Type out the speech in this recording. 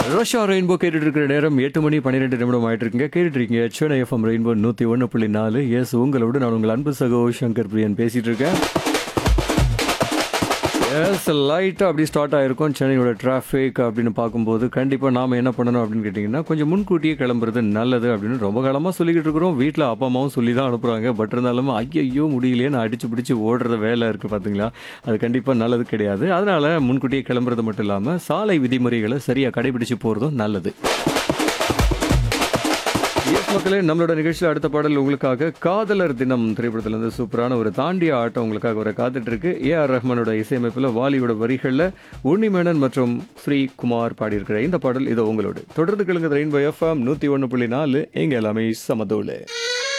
Russia rainbow கேட்டுட்டு இருக்கிற நேரம் எட்டு மணி பன்னிரெண்டு நிமிடம் ஆயிட்டு இருக்குங்க கேட்டுட்டு இருக்கீங்க சென்னை எஃப்எம் ரெயின்போ நூற்றி ஒன்று புள்ளி நாலு எஸ் உங்களோட நான் உங்கள் அன்பு சகோ சங்கர் பிரியன் பேசிட்டு இருக்கேன் எஸ் லைட்டாக அப்படி ஸ்டார்ட் ஆகிருக்கும் சென்னையோட டிராஃபிக் அப்படின்னு பார்க்கும்போது கண்டிப்பாக நாம் என்ன பண்ணணும் அப்படின்னு கேட்டிங்கன்னா கொஞ்சம் முன்கூட்டியே கிளம்புறது நல்லது அப்படின்னு ரொம்ப காலமாக சொல்லிக்கிட்டு இருக்கிறோம் வீட்டில் அப்பா அம்மாவும் சொல்லி தான் அனுப்புகிறாங்க பட் இருந்தாலும் ஐயையோ முடியலையே நான் அடிச்சு பிடிச்சி ஓடுற வேலை இருக்குது பார்த்தீங்களா அது கண்டிப்பாக நல்லது கிடையாது அதனால் முன்கூட்டியே கிளம்புறது மட்டும் இல்லாமல் சாலை விதிமுறைகளை சரியாக கடைபிடிச்சு போகிறதும் நல்லது எஸ் மக்களே நம்மளோட நிகழ்ச்சியில் அடுத்த பாடல் உங்களுக்காக காதலர் தினம் திரைப்படத்துல இருந்து சூப்பரான ஒரு தாண்டிய ஆட்டம் உங்களுக்காக வர காத்துட்டு இருக்கு ஏ ஆர் ரஹ்மானோட இசையமைப்பில் வாலியோட வரிகளில் உன்னிமேனன் மற்றும் ஸ்ரீ குமார் பாடியிருக்கிற இந்த பாடல் இது உங்களோட தொடர்ந்து கிழங்கு ரெயின்போ எஃப்எம் நூற்றி ஒன்று புள்ளி நாலு எங்க எல்லாமே சமதோலு